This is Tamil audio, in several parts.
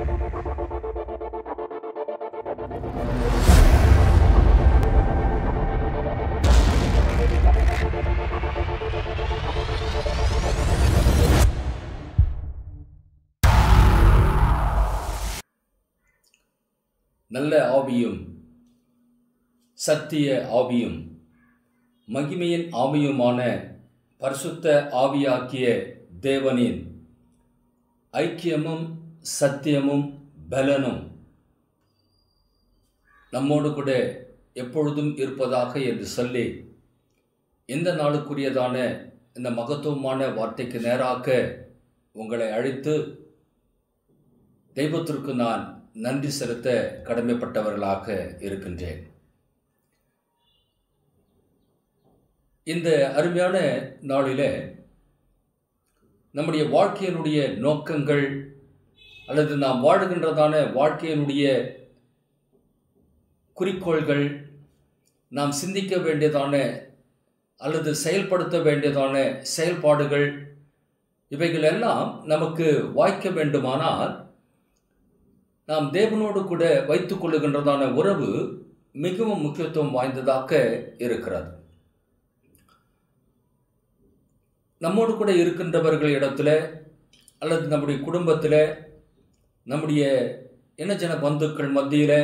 நல்ல ஆவியும் சத்திய ஆவியும் மகிமையின் ஆவியுமான பரிசுத்த ஆவியாக்கிய தேவனின் ஐக்கியமும் சத்தியமும் பலனும் நம்மோடு கூட எப்பொழுதும் இருப்பதாக என்று சொல்லி இந்த நாளுக்குரியதான இந்த மகத்துவமான வார்த்தைக்கு நேராக உங்களை அழைத்து தெய்வத்திற்கு நான் நன்றி செலுத்த கடமைப்பட்டவர்களாக இருக்கின்றேன் இந்த அருமையான நாளில் நம்முடைய வாழ்க்கையினுடைய நோக்கங்கள் அல்லது நாம் வாழுகின்றதான வாழ்க்கையினுடைய குறிக்கோள்கள் நாம் சிந்திக்க வேண்டியதான அல்லது செயல்படுத்த வேண்டியதான செயல்பாடுகள் இவைகள் எல்லாம் நமக்கு வாய்க்க வேண்டுமானால் நாம் தேவனோடு கூட வைத்துக் கொள்ளுகின்றதான உறவு மிகவும் முக்கியத்துவம் வாய்ந்ததாக இருக்கிறது நம்மோடு கூட இருக்கின்றவர்கள் இடத்துல அல்லது நம்முடைய குடும்பத்தில் நம்முடைய இனஜன பந்துக்கள் மத்தியில்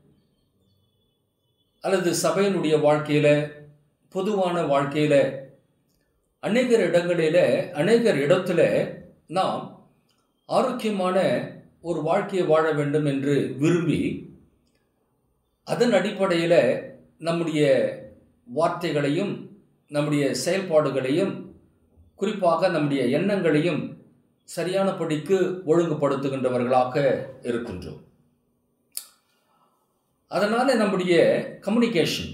அல்லது சபையினுடைய வாழ்க்கையில் பொதுவான வாழ்க்கையில் அநேகர் இடங்களில் அநேகர் இடத்துல நாம் ஆரோக்கியமான ஒரு வாழ்க்கையை வாழ வேண்டும் என்று விரும்பி அதன் அடிப்படையில் நம்முடைய வார்த்தைகளையும் நம்முடைய செயல்பாடுகளையும் குறிப்பாக நம்முடைய எண்ணங்களையும் சரியான படிக்கு ஒழுங்குபடுத்துகின்றவர்களாக இருக்கின்றோம் அதனால் நம்முடைய கம்யூனிகேஷன்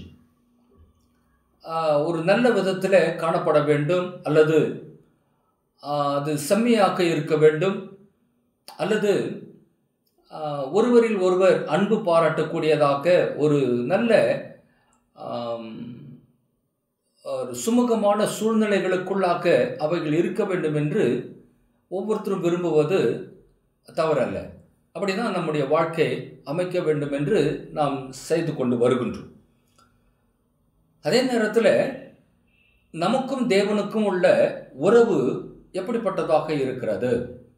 ஒரு நல்ல விதத்தில் காணப்பட வேண்டும் அல்லது அது செம்மையாக இருக்க வேண்டும் அல்லது ஒருவரில் ஒருவர் அன்பு பாராட்டக்கூடியதாக ஒரு நல்ல ஒரு சுமூகமான சூழ்நிலைகளுக்குள்ளாக அவைகள் இருக்க வேண்டும் என்று ஒவ்வொருத்தரும் விரும்புவது தவறல்ல அப்படிதான் நம்முடைய வாழ்க்கை அமைக்க வேண்டும் என்று நாம் செய்து கொண்டு வருகின்றோம் அதே நேரத்தில் நமக்கும் தேவனுக்கும் உள்ள உறவு எப்படிப்பட்டதாக இருக்கிறது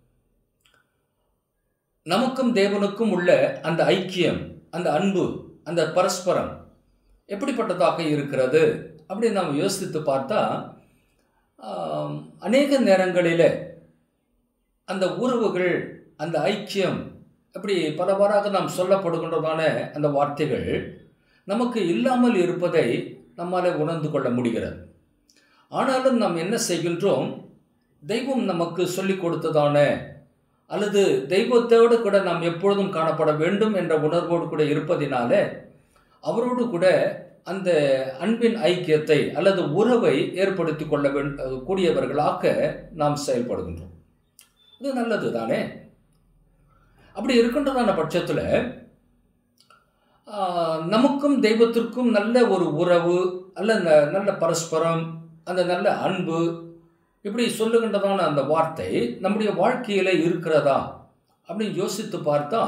நமக்கும் தேவனுக்கும் உள்ள அந்த ஐக்கியம் அந்த அன்பு அந்த பரஸ்பரம் எப்படிப்பட்டதாக இருக்கிறது அப்படி நாம் யோசித்து பார்த்தா அநேக நேரங்களில் அந்த உறவுகள் அந்த ஐக்கியம் அப்படி பலவாறாக நாம் சொல்லப்படுகின்றதான அந்த வார்த்தைகள் நமக்கு இல்லாமல் இருப்பதை நம்மால் உணர்ந்து கொள்ள முடிகிறது ஆனாலும் நாம் என்ன செய்கின்றோம் தெய்வம் நமக்கு சொல்லிக் கொடுத்ததான அல்லது தெய்வத்தோடு கூட நாம் எப்பொழுதும் காணப்பட வேண்டும் என்ற உணர்வோடு கூட இருப்பதினால அவரோடு கூட அந்த அன்பின் ஐக்கியத்தை அல்லது உறவை ஏற்படுத்தி கொள்ள கூடியவர்களாக நாம் செயல்படுகின்றோம் இது நல்லது தானே அப்படி இருக்கின்றதான பட்சத்தில் நமக்கும் தெய்வத்திற்கும் நல்ல ஒரு உறவு அல்ல நல்ல பரஸ்பரம் அந்த நல்ல அன்பு இப்படி சொல்லுகின்றதான அந்த வார்த்தை நம்முடைய வாழ்க்கையில் இருக்கிறதா அப்படின்னு யோசித்து பார்த்தா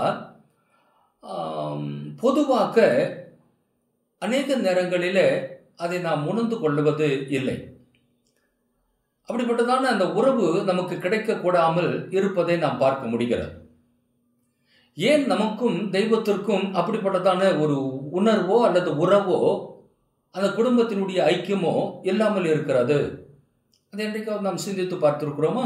பொதுவாக அநேக நேரங்களில் அதை நாம் உணர்ந்து கொள்வது இல்லை அப்படிப்பட்டதான அந்த உறவு நமக்கு கிடைக்கக்கூடாமல் இருப்பதை நாம் பார்க்க முடிகிறது ஏன் நமக்கும் தெய்வத்திற்கும் அப்படிப்பட்டதான ஒரு உணர்வோ அல்லது உறவோ அந்த குடும்பத்தினுடைய ஐக்கியமோ இல்லாமல் இருக்கிறது அது என்றைக்காவது நாம் சிந்தித்து பார்த்துருக்குறோமா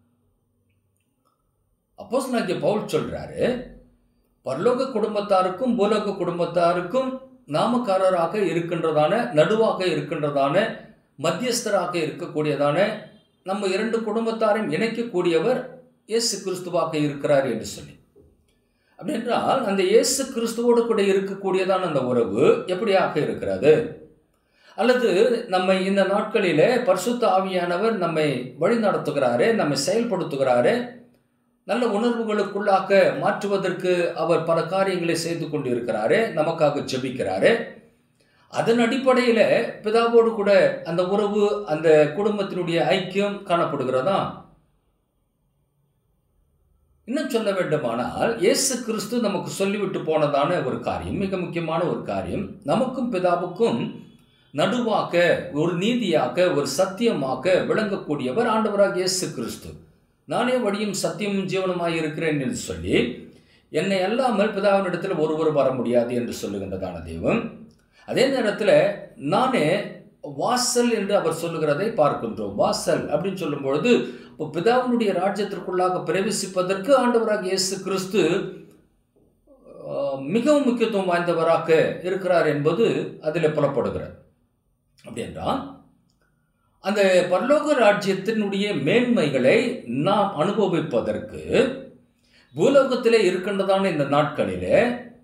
அப்போஸ் நாக்கிய பவுல் சொல்றாரு பரலோக குடும்பத்தாருக்கும் பூலோக குடும்பத்தாருக்கும் நாமக்காரராக இருக்கின்றதான நடுவாக இருக்கின்றதான மத்தியஸ்தராக இருக்கக்கூடியதான நம்ம இரண்டு குடும்பத்தாரையும் இணைக்கக்கூடியவர் இயேசு கிறிஸ்துவாக இருக்கிறார் என்று சொல்லி அப்படின்றால் அந்த இயேசு கிறிஸ்துவோடு கூட இருக்கக்கூடியதான அந்த உறவு எப்படியாக இருக்கிறது அல்லது நம்மை இந்த நாட்களில பரிசுத்த ஆவியானவர் நம்மை வழி நடத்துகிறாரு நம்மை செயல்படுத்துகிறாரு நல்ல உணர்வுகளுக்குள்ளாக மாற்றுவதற்கு அவர் பல காரியங்களை செய்து கொண்டு இருக்கிறாரு நமக்காக ஜெபிக்கிறாரு அதன் அடிப்படையில் பிதாவோடு கூட அந்த உறவு அந்த குடும்பத்தினுடைய ஐக்கியம் காணப்படுகிறதா இன்னும் சொல்ல வேண்டுமானால் இயேசு கிறிஸ்து நமக்கு சொல்லிவிட்டு போனதான ஒரு காரியம் மிக முக்கியமான ஒரு காரியம் நமக்கும் பிதாவுக்கும் நடுவாக ஒரு நீதியாக ஒரு சத்தியமாக விளங்கக்கூடியவர் ஆண்டவராக இயேசு கிறிஸ்து நானே வழியும் சத்தியமும் ஜீவனமாய் இருக்கிறேன் என்று சொல்லி என்னை அல்லாமல் பிதாவினிடத்தில் ஒருவர் வர முடியாது என்று சொல்லுகின்றதான தெய்வம் அதே நேரத்தில் நானே வாசல் என்று அவர் சொல்லுகிறதை பார்க்கின்றோம் வாசல் அப்படின்னு சொல்லும் பொழுது இப்போ பிதாவினுடைய ராஜ்யத்திற்குள்ளாக பிரவேசிப்பதற்கு ஆண்டவராக இயேசு கிறிஸ்து ஆஹ், மிகவும் முக்கியத்துவம் வாய்ந்தவராக இருக்கிறார் என்பது அதில் புலப்படுகிறார் அப்படி என்றால் அந்த பரலோக ராஜ்யத்தினுடைய மேன்மைகளை நாம் அனுபவிப்பதற்கு பூலோகத்திலே இருக்கின்றதான இந்த நாட்களிலே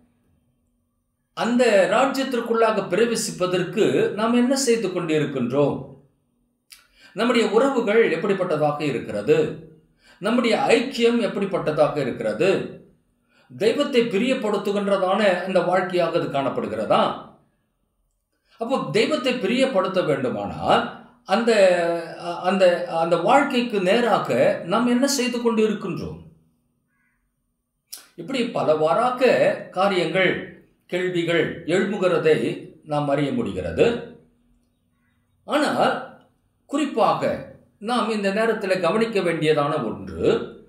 அந்த ராஜ்யத்திற்குள்ளாக பிரவேசிப்பதற்கு நாம் என்ன செய்து கொண்டிருக்கின்றோம் நம்முடைய உறவுகள் எப்படிப்பட்டதாக இருக்கிறது நம்முடைய ஐக்கியம் எப்படிப்பட்டதாக இருக்கிறது தெய்வத்தை பிரியப்படுத்துகின்றதான அந்த வாழ்க்கையாக அது காணப்படுகிறதா அப்போ தெய்வத்தை பிரியப்படுத்த வேண்டுமானால் அந்த அந்த அந்த வாழ்க்கைக்கு நேராக நாம் என்ன செய்து கொண்டு இருக்கின்றோம் இப்படி பலவாறாக காரியங்கள் கேள்விகள் எழுமுகிறதை நாம் அறிய முடிகிறது ஆனால் குறிப்பாக நாம் இந்த நேரத்தில் கவனிக்க வேண்டியதான ஒன்று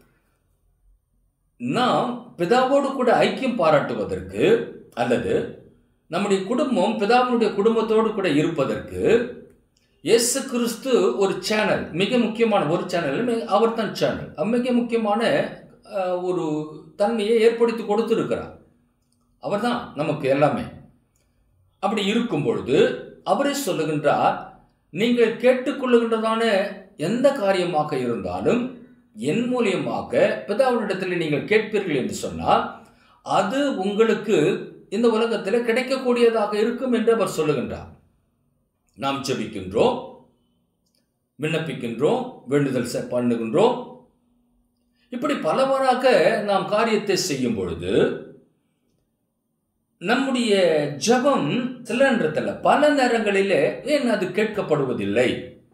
நாம் பிதாவோடு கூட ஐக்கியம் பாராட்டுவதற்கு அல்லது நம்முடைய குடும்பம் பிதாவினுடைய குடும்பத்தோடு கூட இருப்பதற்கு இயேசு கிறிஸ்து ஒரு சேனல் மிக முக்கியமான ஒரு சேனல் அவர் தான் சேனல் மிக முக்கியமான அஹ், ஒரு தன்மையை ஏற்படுத்தி கொடுத்திருக்கிறார் அவர்தான் நமக்கு எல்லாமே அப்படி இருக்கும் பொழுது அவரே சொல்லுகின்றார் நீங்கள் கேட்டுக்கொள்ளுகின்றதான எந்த காரியமாக இருந்தாலும் என் மூலியமாக பிதாவினிடத்தில் நீங்கள் கேட்பீர்கள் என்று சொன்னால் அது உங்களுக்கு இந்த உலகத்தில் கிடைக்கக்கூடியதாக இருக்கும் என்று அவர் சொல்லுகின்றார் நாம் ஜெபிக்கின்றோம் விண்ணப்பிக்கின்றோம் வேண்டுதல் செ- பண்ணுகின்றோம் இப்படி பலவாறாக நாம் காரியத்தை செய்யும் பொழுது நம்முடைய ஜெபம் சிலன்றத்தில் பல நேரங்களிலே ஏன் அது கேட்கப்படுவதில்லை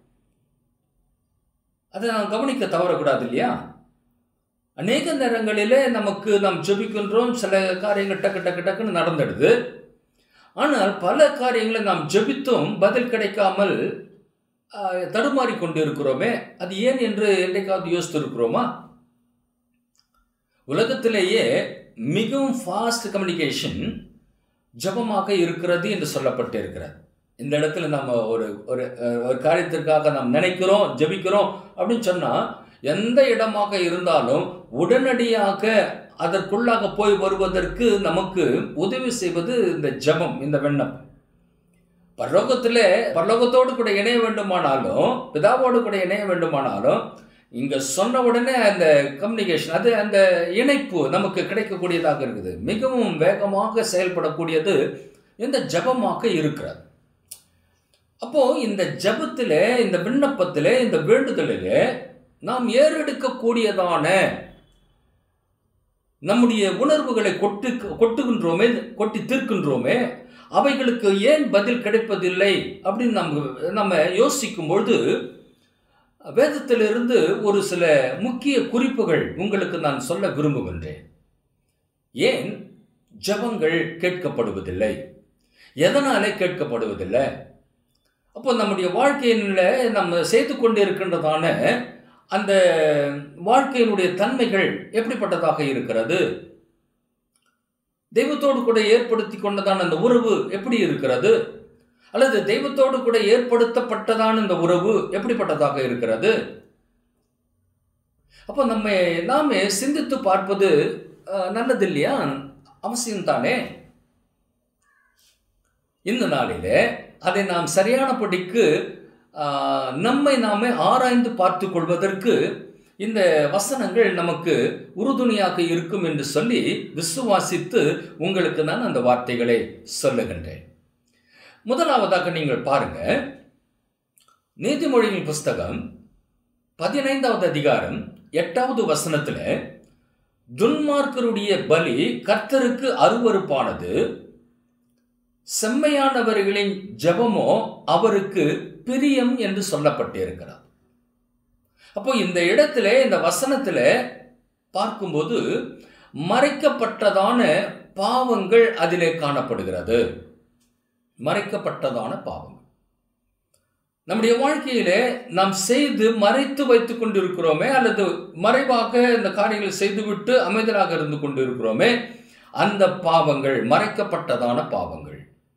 அதை நாம் கவனிக்க தவறக்கூடாது இல்லையா அநேக நேரங்களிலே நமக்கு நாம் ஜெபிக்கின்றோம் சில காரியங்கள் டக்கு டக்கு டக்குன்னு நடந்துடுது ஆனால் பல காரியங்களை நாம் ஜெபித்தும் பதில் கிடைக்காமல் ஆஹ், தடுமாறிக் கொண்டிருக்கிறோமே அது ஏன் என்று என்றைக்காவது யோசித்திருக்கிறோமா உலகத்திலேயே மிகவும் ஃபாஸ்ட் கம்யூனிகேஷன் ஜபமாக இருக்கிறது என்று சொல்லப்பட்டிருக்கிறது இந்த இடத்துல நம்ம ஒரு ஒரு அஹ், ஒரு காரியத்திற்காக நாம் நினைக்கிறோம் ஜெபிக்கிறோம் அப்படின்னு சொன்னால் எந்த இடமாக இருந்தாலும் உடனடியாக அதற்குள்ளாக போய் வருவதற்கு நமக்கு உதவி செய்வது இந்த ஜெபம் இந்த விண்ணப்பம் பரலோகத்தில் பரலோகத்தோடு கூட இணைய வேண்டுமானாலும் பிதாவோடு கூட இணைய வேண்டுமானாலும் இங்க சொன்ன உடனே அந்த கம்யூனிகேஷன் அது அந்த இணைப்பு நமக்கு கிடைக்கக்கூடியதாக இருக்குது மிகவும் வேகமாக செயல்படக்கூடியது இந்த ஜபமாக இருக்கிறது அப்போ இந்த ஜபத்திலே இந்த விண்ணப்பத்திலே இந்த வேண்டுதலிலே நாம் ஏறெடுக்கக்கூடியதான நம்முடைய உணர்வுகளை கொட்டு கொட்டுகின்றோமே கொட்டி தீர்க்கின்றோமே அவைகளுக்கு ஏன் பதில் கிடைப்பதில்லை அப்படின்னு நம்ம நம்ம யோசிக்கும் பொழுது வேதத்திலிருந்து ஒரு சில முக்கிய குறிப்புகள் உங்களுக்கு நான் சொல்ல விரும்புகின்றேன் ஏன் ஜபங்கள் கேட்கப்படுவதில்லை எதனாலே கேட்கப்படுவதில்லை அப்போ நம்முடைய வாழ்க்கையில நம்ம செய்து கொண்டிருக்கின்றதான அந்த வாழ்க்கையினுடைய தன்மைகள் எப்படிப்பட்டதாக இருக்கிறது தெய்வத்தோடு கூட ஏற்படுத்தி கொண்டதான அந்த உறவு எப்படி இருக்கிறது அல்லது தெய்வத்தோடு கூட ஏற்படுத்தப்பட்டதான இந்த உறவு எப்படிப்பட்டதாக இருக்கிறது அப்போ நம்ம நாமே சிந்தித்து பார்ப்பது அஹ், நல்லது இல்லையா அவசியம் தானே இந்த நாளிலே அதை நாம் சரியானபடிக்கு ஆஹ், நம்மை நாமே ஆராய்ந்து பார்த்து கொள்வதற்கு இந்த வசனங்கள் நமக்கு உறுதுணையாக இருக்கும் என்று சொல்லி விசுவாசித்து உங்களுக்கு நான் அந்த வார்த்தைகளை சொல்லுகின்றேன் முதலாவதாக நீங்கள் பாருங்க நீதிமொழியின் புஸ்தகம் பதினைந்தாவது அதிகாரம் எட்டாவது வசனத்துல துன்மார்க்கருடைய பலி கர்த்தருக்கு அருவருப்பானது செம்மையானவர்களின் ஜெபமோ அவருக்கு பிரியம் என்று சொல்லப்பட்டிருக்கிறார் அப்போ இந்த இடத்துல இந்த வசனத்துல பார்க்கும்போது மறைக்கப்பட்டதான பாவங்கள் அதிலே காணப்படுகிறது மறைக்கப்பட்டதான பாவங்கள் நம்முடைய வாழ்க்கையிலே நாம் செய்து மறைத்து வைத்துக் கொண்டிருக்கிறோமே அல்லது மறைவாக இந்த காரியங்களை செய்துவிட்டு அமைதலாக இருந்து கொண்டிருக்கிறோமே அந்த பாவங்கள் மறைக்கப்பட்டதான பாவங்கள்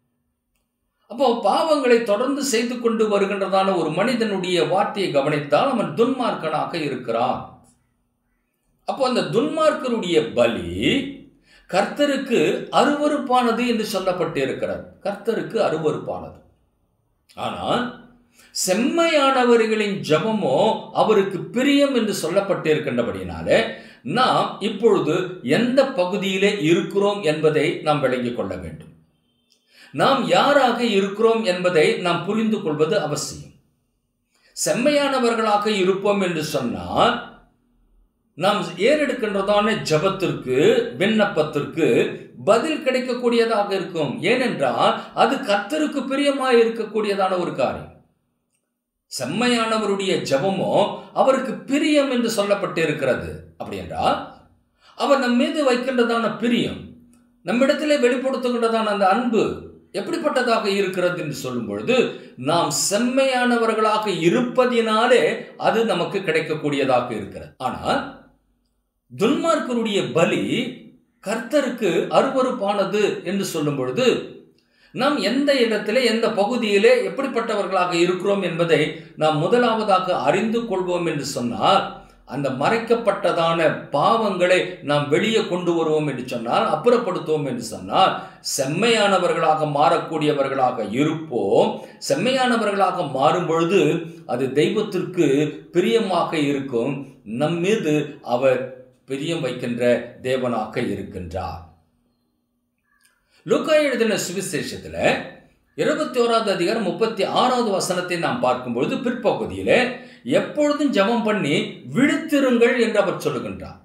அப்போ பாவங்களை தொடர்ந்து செய்து கொண்டு வருகின்றதான ஒரு மனிதனுடைய வார்த்தையை கவனித்தால் அவன் துன்மார்க்கனாக இருக்கிறான் அப்போ அந்த துன்மார்க்கருடைய பலி கர்த்தருக்கு அருவருப்பானது என்று சொல்லப்பட்டு இருக்கிறது கர்த்தருக்கு அருவருப்பானது ஆனால் செம்மையானவர்களின் ஜபமோ அவருக்கு பிரியம் என்று சொல்லப்பட்டிருக்கின்றபடினாலே நாம் இப்பொழுது எந்த பகுதியிலே இருக்கிறோம் என்பதை நாம் விளங்கிக் கொள்ள வேண்டும் நாம் யாராக இருக்கிறோம் என்பதை நாம் புரிந்து கொள்வது அவசியம் செம்மையானவர்களாக இருப்போம் என்று சொன்னால் நாம் ஏறெடுக்கின்றதான ஜபத்திற்கு விண்ணப்பத்திற்கு பதில் கிடைக்கக்கூடியதாக இருக்கும் ஏனென்றால் அது கர்த்தருக்கு பிரியமாய் இருக்கக்கூடியதான ஒரு காரியம் செம்மையானவருடைய ஜபமோ அவருக்கு பிரியம் என்று சொல்லப்பட்டு இருக்கிறது அப்படி என்றால் அவர் நம் மீது வைக்கின்றதான பிரியம் நம்மிடத்திலே வெளிப்படுத்துகின்றதான அந்த அன்பு எப்படிப்பட்டதாக இருக்கிறது என்று சொல்லும் பொழுது நாம் செம்மையானவர்களாக இருப்பதினாலே அது நமக்கு கிடைக்கக்கூடியதாக இருக்கிறது ஆனால் துன்மார்க்கருடைய பலி கர்த்தருக்கு அருவறுப்பானது என்று சொல்லும் பொழுது நாம் எந்த இடத்திலே எந்த பகுதியிலே எப்படிப்பட்டவர்களாக இருக்கிறோம் என்பதை நாம் முதலாவதாக அறிந்து கொள்வோம் என்று சொன்னால் அந்த மறைக்கப்பட்டதான பாவங்களை நாம் வெளியே கொண்டு வருவோம் என்று சொன்னால் அப்புறப்படுத்துவோம் என்று சொன்னால் செம்மையானவர்களாக மாறக்கூடியவர்களாக இருப்போம் செம்மையானவர்களாக மாறும் பொழுது அது தெய்வத்திற்கு பிரியமாக இருக்கும் நம் மீது அவர் பிரியம் வைக்கின்ற தேவனாக இருக்கின்றார் லூக்கா எழுதின சுவிசேஷத்தில் இருபத்தி ஓராவது அதிகாரம் முப்பத்தி ஆறாவது வசனத்தை நாம் பார்க்கும்பொழுது பிற்பகுதியிலே எப்பொழுதும் ஜெபம் பண்ணி விழித்திருங்கள் என்று அவர் சொல்லுகின்றார்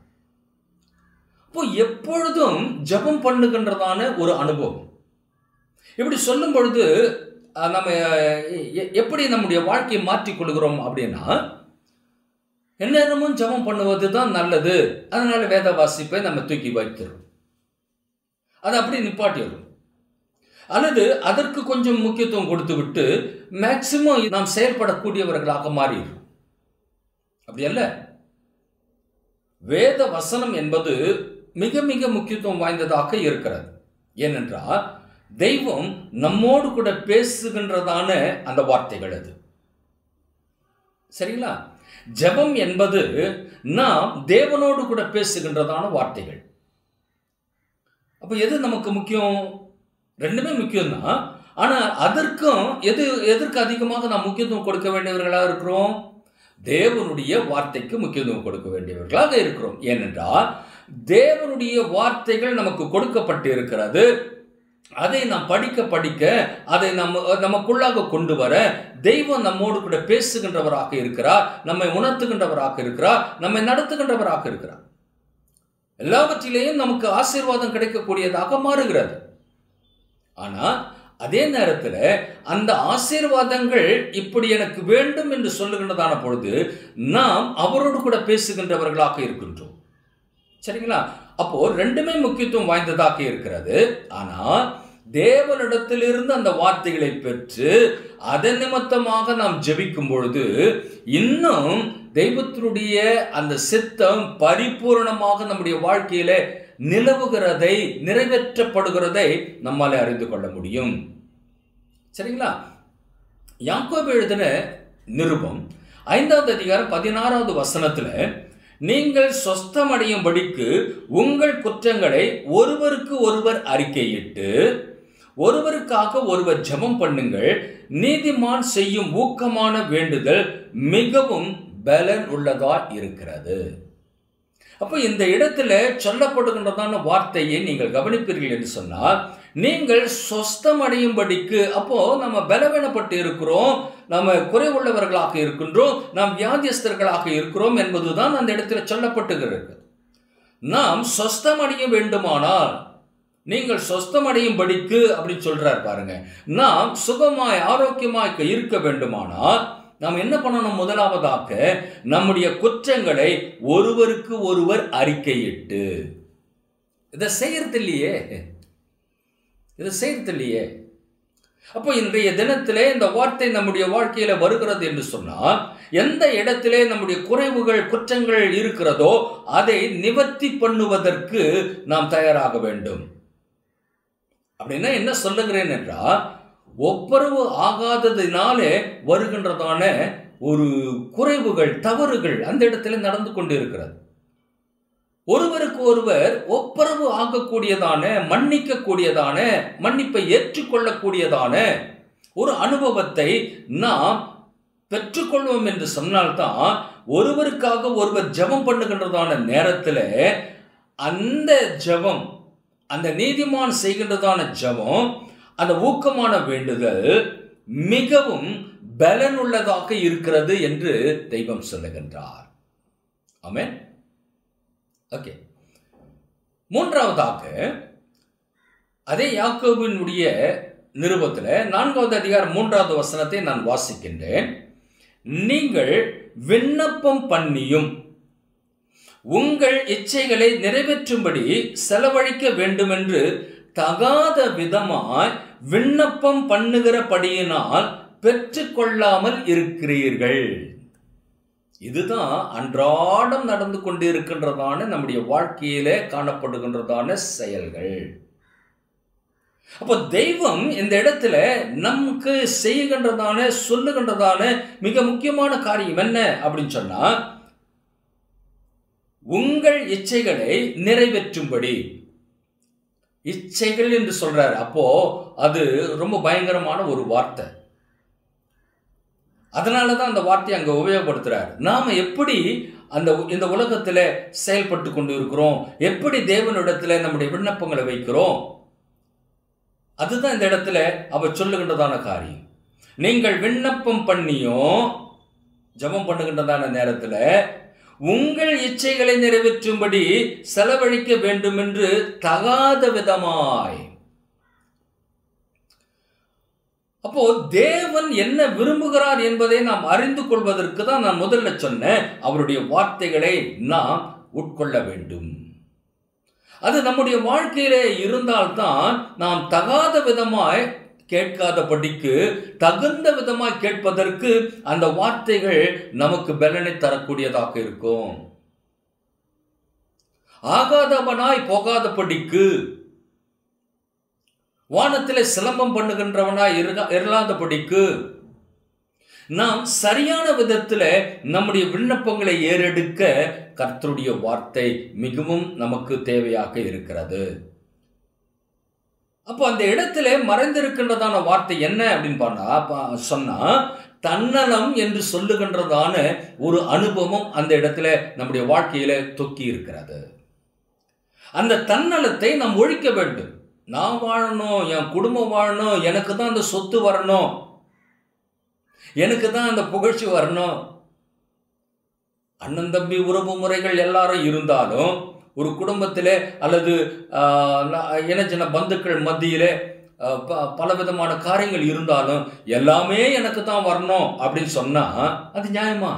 அப்போ எப்பொழுதும் ஜெபம் பண்ணுகின்றதான ஒரு அனுபவம் இப்படி சொல்லும் பொழுது அஹ், நம்ம எ- எப்படி நம்முடைய வாழ்க்கையை மாற்றிக் கொள்கிறோம் அப்படின்னா எந்நேரமும் ஜெபம் பண்ணுவது தான் நல்லது அதனால வேத வாசிப்பை நம்ம தூக்கி வைக்கிறோம் அதை அப்படி நிப்பாட்டிடுறோம் அல்லது அதற்கு கொஞ்சம் முக்கியத்துவம் கொடுத்து விட்டு மேக்சிமம் நாம் செயல்படக்கூடியவர்களாக மாறிடுறோம் அப்படி அல்ல வேத வசனம் என்பது மிக மிக முக்கியத்துவம் வாய்ந்ததாக இருக்கிறது ஏனென்றால் தெய்வம் நம்மோடு கூட பேசுகின்றதான அந்த வார்த்தைகள் அது சரிங்களா ஜெபம் என்பது நாம் தேவனோடு கூட பேசுகின்றதான வார்த்தைகள் அப்போ எது நமக்கு முக்கியம் ரெண்டுமே முக்கியம்தான் ஆனால் அதற்கும் எது எதற்கு அதிகமாக நாம் முக்கியத்துவம் கொடுக்க வேண்டியவர்களாக இருக்கிறோம் தேவனுடைய வார்த்தைக்கு முக்கியத்துவம் கொடுக்க வேண்டியவர்களாக இருக்கிறோம் ஏனென்றால் தேவனுடைய வார்த்தைகள் நமக்கு கொடுக்கப்பட்டு இருக்கிறது அதை நாம் படிக்க படிக்க அதை நம்ம நமக்குள்ளாக கொண்டு வர தெய்வம் நம்மோடு கூட பேசுகின்றவராக இருக்கிறார் நம்மை உணர்த்துகின்றவராக இருக்கிறார் நம்மை நடத்துகின்றவராக இருக்கிறார் எல்லாவற்றிலேயும் நமக்கு ஆசீர்வாதம் கிடைக்கக்கூடியதாக மாறுகிறது ஆனால் அதே நேரத்தில் அந்த ஆசீர்வாதங்கள் இப்படி எனக்கு வேண்டும் என்று சொல்லுகின்றதான பொழுது நாம் அவரோடு கூட பேசுகின்றவர்களாக இருக்கின்றோம் சரிங்களா அப்போ ரெண்டுமே முக்கியத்துவம் வாய்ந்ததாக இருக்கிறது ஆனால் தேவனிடத்திலிருந்து அந்த வார்த்தைகளை பெற்று அதன் நிமித்தமாக நாம் ஜெபிக்கும் பொழுது இன்னும் தெய்வத்தினுடைய அந்த சித்தம் பரிபூரணமாக நம்முடைய வாழ்க்கையில நிலவுகிறதை நிறைவேற்றப்படுகிறதை நம்மால அறிந்து கொள்ள முடியும் சரிங்களா யாக்கோபு எழுதின நிருபம் ஐந்தாவது அதிகாரம் பதினாறாவது வசனத்துல நீங்கள் சொஸ்தமடையும்படிக்கு உங்கள் குற்றங்களை ஒருவருக்கு ஒருவர் அறிக்கையிட்டு ஒருவருக்காக ஒருவர் ஜெபம் பண்ணுங்கள் நீதிமான் செய்யும் ஊக்கமான வேண்டுதல் மிகவும் பலன் உள்ளதா இருக்கிறது அப்போ இந்த இடத்துல சொல்லப்படுகின்றதான வார்த்தையை நீங்கள் கவனிப்பீர்கள் என்று சொன்னால் நீங்கள் சொஸ்தம் அடையும்படிக்கு அப்போ நம்ம பலவீனப்பட்டு இருக்கிறோம் நம்ம குறைவுள்ளவர்களாக இருக்கின்றோம் நாம் வியாதியஸ்தர்களாக இருக்கிறோம் என்பதுதான் அந்த இடத்துல சொல்லப்பட்டுகிறது நாம் சொஸ்தம் அடைய வேண்டுமானால் நீங்கள் சொஸ்தம் அடையும்படிக்கு அப்படின்னு சொல்றார் பாருங்க நாம் சுகமாய் ஆரோக்கியமாய் இருக்க வேண்டுமானால் நாம் என்ன பண்ணணும் முதலாவதாக நம்முடைய குற்றங்களை ஒருவருக்கு ஒருவர் அறிக்கையிட்டு இதை செய்யறது இல்லையே இதை செய்யறது இல்லையே அப்போ இன்றைய தினத்திலே இந்த வார்த்தை நம்முடைய வாழ்க்கையில வருகிறது என்று சொன்னால் எந்த இடத்திலே நம்முடைய குறைவுகள் குற்றங்கள் இருக்கிறதோ அதை நிவர்த்தி பண்ணுவதற்கு நாம் தயாராக வேண்டும் அப்படின்னா என்ன சொல்லுகிறேன் என்றால் ஒப்புரவு ஆகாததினாலே வருகின்றதான ஒரு குறைவுகள் தவறுகள் அந்த இடத்துல நடந்து கொண்டு இருக்கிறது ஒருவருக்கு ஒருவர் ஒப்புரவு ஆகக்கூடியதான மன்னிக்க கூடியதான மன்னிப்பை ஏற்றுக்கொள்ளக்கூடியதான ஒரு அனுபவத்தை நாம் பெற்றுக்கொள்வோம் என்று சொன்னால்தான் ஒருவருக்காக ஒருவர் ஜெபம் பண்ணுகின்றதான நேரத்தில் அந்த ஜெபம் அந்த நீதிமான் செய்கின்றதான ஜெபம் அந்த ஊக்கமான வேண்டுதல் மிகவும் பலனுள்ளதாக இருக்கிறது என்று தெய்வம் சொல்லுகின்றார் ஆமென் ஓகே மூன்றாவதாக அதே யாக்கோபினுடைய நிருபத்தில் நான்காவது அதிகாரம் மூன்றாவது வசனத்தை நான் வாசிக்கின்றேன் நீங்கள் விண்ணப்பம் பண்ணியும் உங்கள் இச்சைகளை நிறைவேற்றும்படி செலவழிக்க வேண்டுமென்று தகாத விதமாய் விண்ணப்பம் பண்ணுகிறபடியினால் பெற்றுக்கொள்ளாமல் இருக்கிறீர்கள் இதுதான் அன்றாடம் நடந்து கொண்டு இருக்கின்றதான நம்முடைய வாழ்க்கையிலே காணப்படுகின்றதான செயல்கள் அப்போ தெய்வம் இந்த இடத்துல நமக்கு செய்கின்றதான சொல்லுகின்றதான மிக முக்கியமான காரியம் என்ன அப்படின்னு சொன்னா உங்கள் இச்சைகளை நிறைவேற்றும்படி இச்சைகள் என்று சொல்றாரு அப்போ அது ரொம்ப பயங்கரமான ஒரு வார்த்தை அதனால தான் அந்த வார்த்தையை அங்கே உபயோகப்படுத்துறாரு நாம எப்படி அந்த இந்த உலகத்தில் செயல்பட்டு கொண்டு இருக்கிறோம் எப்படி தேவனிடத்துல நம்முடைய விண்ணப்பங்களை வைக்கிறோம் அதுதான் இந்த இடத்துல அவர் சொல்லுகின்றதான காரியம் நீங்கள் விண்ணப்பம் பண்ணியும் ஜெபம் பண்ணுகின்றதான நேரத்தில் உங்கள் இச்சைகளை நிறைவேற்றும்படி செலவழிக்க வேண்டும் என்று தகாத விதமாய் அப்போ தேவன் என்ன விரும்புகிறார் என்பதை நாம் அறிந்து கொள்வதற்கு தான் நான் முதல்ல சொன்னேன் அவருடைய வார்த்தைகளை நாம் உட்கொள்ள வேண்டும் அது நம்முடைய வாழ்க்கையிலே இருந்தால்தான் நாம் தகாத விதமாய் கேட்காதபடிக்கு தகுந்த விதமாய் கேட்பதற்கு அந்த வார்த்தைகள் நமக்கு பலனை தரக்கூடியதாக இருக்கும் ஆகாதவனாய் போகாதபடிக்கு வானத்திலே சிலம்பம் பண்ணுகின்றவனாய் இருக- இல்லாதபடிக்கு நாம் சரியான விதத்தில் நம்முடைய விண்ணப்பங்களை ஏறெடுக்க கர்த்தருடைய வார்த்தை மிகவும் நமக்கு தேவையாக இருக்கிறது அப்போ அந்த இடத்துல மறைந்திருக்கின்றதான வார்த்தை என்ன அப்படின்னு பண்ணா பா- சொன்னா தன்னலம் என்று சொல்லுகின்றதான ஒரு அனுபவம் அந்த இடத்துல நம்முடைய வாழ்க்கையில தொக்கி இருக்கிறது அந்த தன்னலத்தை நாம் ஒழிக்க வேண்டும் நான் வாழணும் என் குடும்பம் வாழணும் எனக்கு தான் அந்த சொத்து வரணும் எனக்கு தான் அந்த புகழ்ச்சி வரணும் அண்ணன் தம்பி உறவு முறைகள் எல்லாரும் இருந்தாலும் ஒரு குடும்பத்திலே அல்லது ஆஹ், ந- இன சின்ன பந்துக்கள் மத்தியிலே ஆஹ், ப- பலவிதமான காரியங்கள் இருந்தாலும் எல்லாமே எனக்கு தான் வரணும் அப்படின்னு சொன்னா அது நியாயமா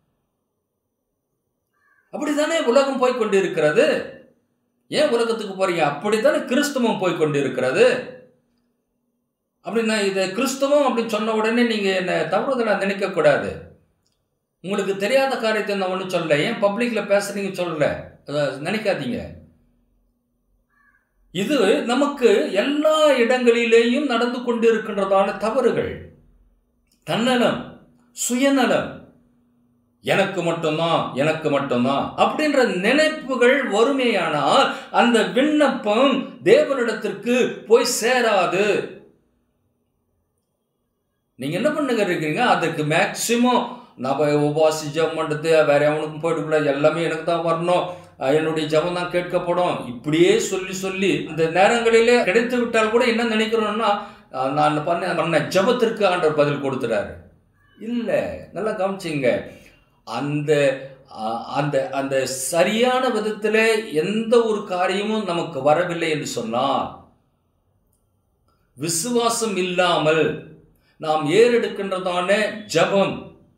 அப்படித்தானே உலகம் போய் கொண்டிருக்கிறது ஏன் உலகத்துக்கு போறீங்க அப்படித்தானே கிறிஸ்துவம் போய் கொண்டிருக்கிறது அப்படின்னா இது கிறிஸ்துவம் அப்படின்னு சொன்ன உடனே நீங்க என்ன தவறுதலா நினைக்க கூடாது உங்களுக்கு தெரியாத காரியத்தை நான் ஒன்றும் சொல்லல ஏன் பப்ளிக்ல பேசுறீங்க சொல்லல அதை நினைக்காதீங்க இது நமக்கு எல்லா இடங்களிலேயும் நடந்து கொண்டிருக்கின்றதான தவறுகள் தன்னலம் சுயநலம் எனக்கு மட்டும்தான் எனக்கு மட்டும்தான் அப்படின்ற நினைப்புகள் வறுமையானால் அந்த விண்ணப்பம் தேவனிடத்திற்கு போய் சேராது நீங்க என்ன பண்ணுங்க இருக்கீங்க அதுக்கு மேக்சிமம் நான் போய் உபாசி ஜெபம் பண்ணுறது வேற எவனுக்கும் போயிடக்கூடாது எல்லாமே எனக்கு தான் வரணும் அஹ் என்னுடைய ஜெபம் தான் கேட்கப்படும் இப்படியே சொல்லி சொல்லி இந்த நேரங்களிலே கிடைத்து விட்டால் கூட என்ன நினைக்கிறோம்னா அஹ் நான் பண்ண பண்ண ஜெபத்திற்கு ஆண்டவர் பதில் கொடுத்துறாரு இல்லை நல்லா கவனிச்சிங்க அந்த அஹ், அந்த அந்த சரியான விதத்தில் எந்த ஒரு காரியமும் நமக்கு வரவில்லை என்று சொன்னால் விசுவாசம் இல்லாமல் நாம் ஏறெடுக்கின்றதான ஜெபம்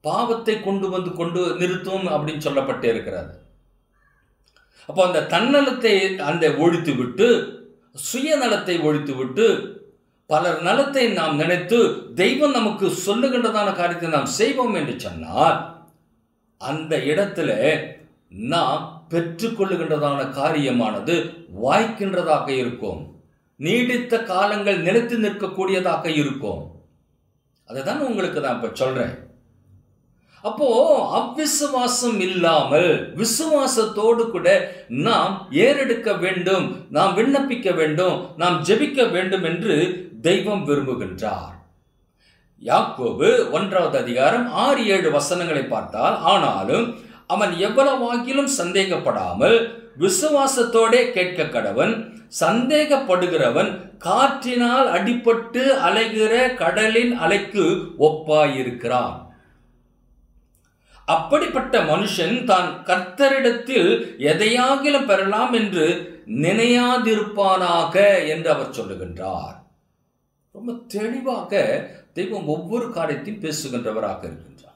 பாவத்தை கொண்டு வந்து கொண்டு நிறுத்தும் அப்படின்னு சொல்லப்பட்டு இருக்கிறது அப்போ அந்த தன்னலத்தை அந்த ஒழித்து விட்டு சுயநலத்தை ஒழித்து விட்டு பலர் நலத்தை நாம் நினைத்து தெய்வம் நமக்கு சொல்லுகின்றதான காரியத்தை நாம் செய்வோம் என்று சொன்னால் அந்த இடத்துல நாம் பெற்றுக்கொள்ளுகின்றதான காரியமானது வாய்க்கின்றதாக இருக்கும் நீடித்த காலங்கள் நிலைத்து நிற்கக்கூடியதாக இருக்கும் அதை தான் உங்களுக்கு நான் இப்ப சொல்றேன் அப்போ அவ்விசுவாசம் இல்லாமல் விசுவாசத்தோடு கூட நாம் ஏறெடுக்க வேண்டும் நாம் விண்ணப்பிக்க வேண்டும் நாம் ஜெபிக்க வேண்டும் என்று தெய்வம் விரும்புகின்றார் யாக்கோபு ஒன்றாவது அதிகாரம் ஆறு ஏழு வசனங்களை பார்த்தால் ஆனாலும் அவன் எவ்வளவாகிலும் சந்தேகப்படாமல் விசுவாசத்தோடே கேட்க கடவன் சந்தேகப்படுகிறவன் காற்றினால் அடிபட்டு அலைகிற கடலின் அலைக்கு ஒப்பாயிருக்கிறான் அப்படிப்பட்ட மனுஷன் தான் கர்த்தரிடத்தில் எதையாகிலும் பெறலாம் என்று நினையாதிருப்பானாக என்று அவர் சொல்லுகின்றார் ரொம்ப தெளிவாக தெய்வம் ஒவ்வொரு காரியத்தையும் பேசுகின்றவராக இருக்கின்றார்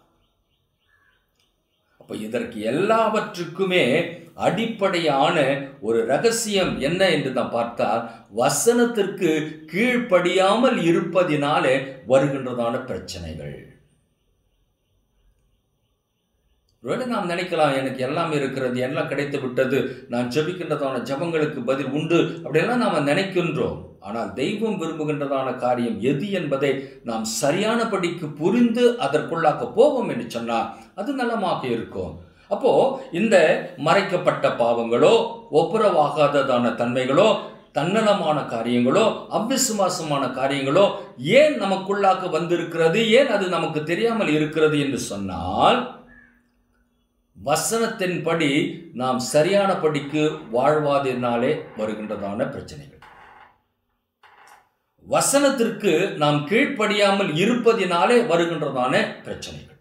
அப்ப இதற்கு எல்லாவற்றுக்குமே அடிப்படையான ஒரு ரகசியம் என்ன என்று நாம் பார்த்தால் வசனத்திற்கு கீழ்ப்படியாமல் இருப்பதினாலே வருகின்றதான பிரச்சனைகள் ஒருவேளை நாம் நினைக்கலாம் எனக்கு எல்லாம் இருக்கிறது எல்லாம் கிடைத்து விட்டது நான் ஜெபிக்கின்றதான ஜபங்களுக்கு பதில் உண்டு அப்படியெல்லாம் நாம் நினைக்கின்றோம் ஆனால் தெய்வம் விரும்புகின்றதான காரியம் எது என்பதை நாம் சரியானபடிக்கு புரிந்து அதற்குள்ளாக்க போவோம் என்று சொன்னால் அது நலமாக இருக்கும் அப்போ இந்த மறைக்கப்பட்ட பாவங்களோ ஒப்புரவாகாததான தன்மைகளோ தன்னலமான காரியங்களோ அவ்விசுவாசமான காரியங்களோ ஏன் நமக்குள்ளாக வந்திருக்கிறது ஏன் அது நமக்கு தெரியாமல் இருக்கிறது என்று சொன்னால் வசனத்தின்படி நாம் சரியான படிக்கு வாழ்வாதினாலே வருகின்றதான பிரச்சனைகள் வசனத்திற்கு நாம் கீழ்ப்படியாமல் இருப்பதினாலே வருகின்றதான பிரச்சனைகள்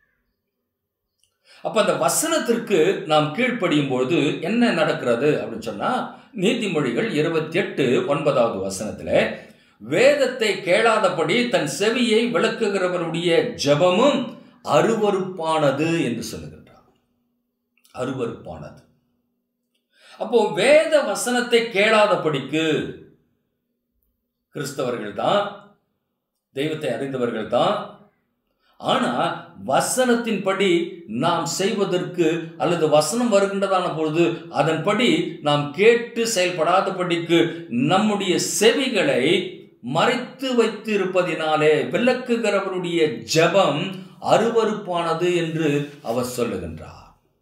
அப்ப அந்த வசனத்திற்கு நாம் கீழ்ப்படியும் பொழுது என்ன நடக்கிறது அப்படின்னு சொன்னா நீதிமொழிகள் இருபத்தி எட்டு ஒன்பதாவது வசனத்துல வேதத்தை கேளாதபடி தன் செவியை விளக்குகிறவருடைய ஜபமும் அருவறுப்பானது என்று சொல்லுகிறார் அருவறுப்பானது அப்போ வேத வசனத்தை கேளாதபடிக்கு கிறிஸ்தவர்கள் தான் தெய்வத்தை அறிந்தவர்கள் தான் ஆனா வசனத்தின்படி நாம் செய்வதற்கு அல்லது வசனம் வருகின்றதான பொழுது அதன்படி நாம் கேட்டு செயல்படாதபடிக்கு நம்முடைய செவிகளை மறைத்து வைத்து இருப்பதினாலே விளக்குகிறவருடைய ஜபம் அருவறுப்பானது என்று அவர் சொல்லுகின்றார்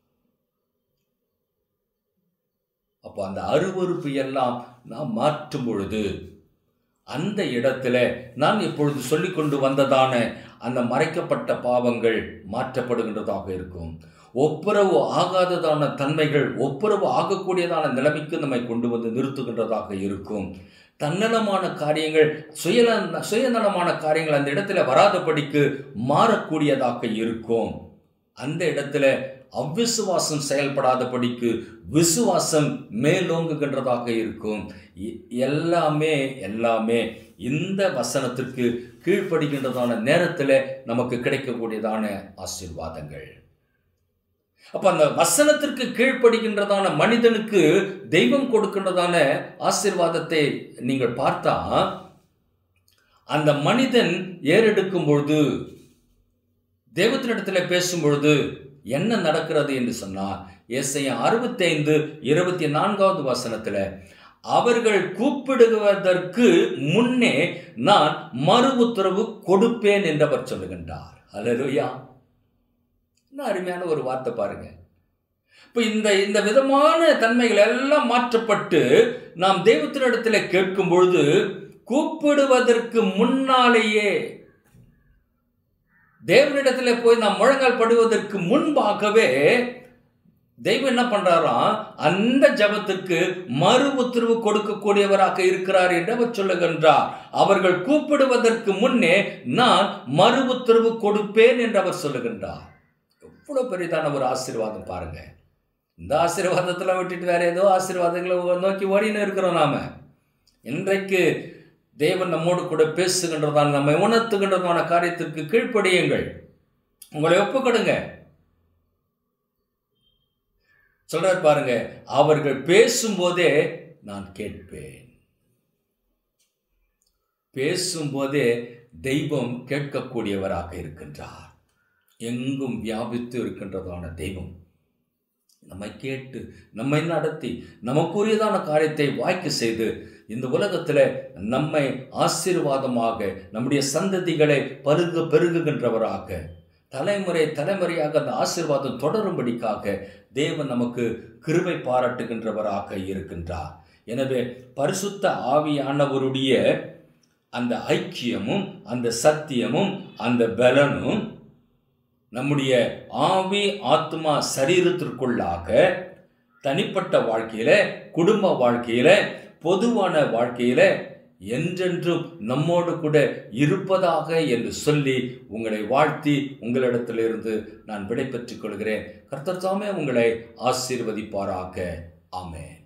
அப்போ அந்த அருவறுப்பு எல்லாம் நாம் மாற்றும் பொழுது அந்த இடத்துல நான் இப்பொழுது சொல்லிக் கொண்டு வந்ததான அந்த மறைக்கப்பட்ட பாவங்கள் மாற்றப்படுகின்றதாக இருக்கும் ஒப்புரவு ஆகாததான தன்மைகள் ஒப்புரவு ஆகக்கூடியதான நிலைமைக்கு நம்மை கொண்டு வந்து நிறுத்துகின்றதாக இருக்கும் தன்னலமான காரியங்கள் சுயல சுயநலமான காரியங்கள் அந்த இடத்துல வராதபடிக்கு மாறக்கூடியதாக இருக்கும் அந்த இடத்துல அவ்விசுவாசம் செயல்படாதபடிக்கு விசுவாசம் மேலோங்குகின்றதாக இருக்கும் எல்லாமே எல்லாமே இந்த வசனத்திற்கு கீழ்ப்படுகின்றதான நேரத்தில் நமக்கு கிடைக்கக்கூடியதான ஆசீர்வாதங்கள் அப்ப அந்த வசனத்திற்கு கீழ்ப்படுகின்றதான மனிதனுக்கு தெய்வம் கொடுக்கின்றதான ஆசீர்வாதத்தை நீங்கள் பார்த்தா அந்த மனிதன் ஏறெடுக்கும் பொழுது தெய்வத்தினிடத்தில் பேசும் பொழுது என்ன நடக்கிறது என்று சொன்னால் ஏசைய அறுபத்தைந்து இருபத்தி நான்காவது வசனத்தில் அவர்கள் கூப்பிடுவதற்கு முன்னே நான் மறு உத்தரவு கொடுப்பேன் என்று அவர் சொல்லுகின்றார் அலலுயா என்ன அருமையான ஒரு வார்த்தை பாருங்க இப்போ இந்த இந்த விதமான தன்மைகள் எல்லாம் மாற்றப்பட்டு நாம் தெய்வத்தினிடத்தில் கேட்கும் பொழுது கூப்பிடுவதற்கு முன்னாலேயே தேவனிடத்தில் போய் நாம் முழங்கால் படுவதற்கு முன்பாகவே தெய்வம் என்ன பண்றாராம் அந்த ஜபத்துக்கு மறு உத்தரவு கொடுக்கக்கூடியவராக இருக்கிறார் என்று அவர் சொல்லுகின்றார் அவர்கள் கூப்பிடுவதற்கு முன்னே நான் மறு உத்தரவு கொடுப்பேன் என்று அவர் சொல்லுகின்றார் எவ்வளவு பெரிதான ஒரு ஆசீர்வாதம் பாருங்க இந்த ஆசீர்வாதத்தில் விட்டுட்டு வேற ஏதோ ஆசீர்வாதங்களை நோக்கி ஓடின்னு இருக்கிறோம் நாம இன்றைக்கு தேவன் நம்மோடு கூட பேசுகின்றதான நம்மை உணர்த்துகின்றதான காரியத்திற்கு கீழ்ப்படியுங்கள் உங்களை ஒப்புக்கொடுங்க சொல்றார் பாருங்க அவர்கள் பேசும்போதே நான் கேட்பேன் பேசும்போதே தெய்வம் கேட்கக்கூடியவராக இருக்கின்றார் எங்கும் வியாபித்து இருக்கின்றதான தெய்வம் நம்மை கேட்டு நம்மை நடத்தி நமக்குரியதான காரியத்தை வாய்க்கு செய்து இந்த உலகத்தில் நம்மை ஆசீர்வாதமாக நம்முடைய சந்ததிகளை பருகு பெருகுகின்றவராக தலைமுறை தலைமுறையாக அந்த ஆசீர்வாதம் தொடரும்படிக்காக தேவன் நமக்கு கிருபை பாராட்டுகின்றவராக இருக்கின்றார் எனவே பரிசுத்த ஆவியானவருடைய அந்த ஐக்கியமும் அந்த சத்தியமும் அந்த பலனும் நம்முடைய ஆவி ஆத்மா சரீரத்திற்குள்ளாக தனிப்பட்ட வாழ்க்கையில குடும்ப வாழ்க்கையில பொதுவான வாழ்க்கையில என்றென்றும் நம்மோடு கூட இருப்பதாக என்று சொல்லி உங்களை வாழ்த்தி உங்களிடத்திலிருந்து நான் விடை பெற்றுக் கொள்கிறேன் கர்த்தர் தாமே உங்களை ஆசீர்வதிப்பாராக ஆமென்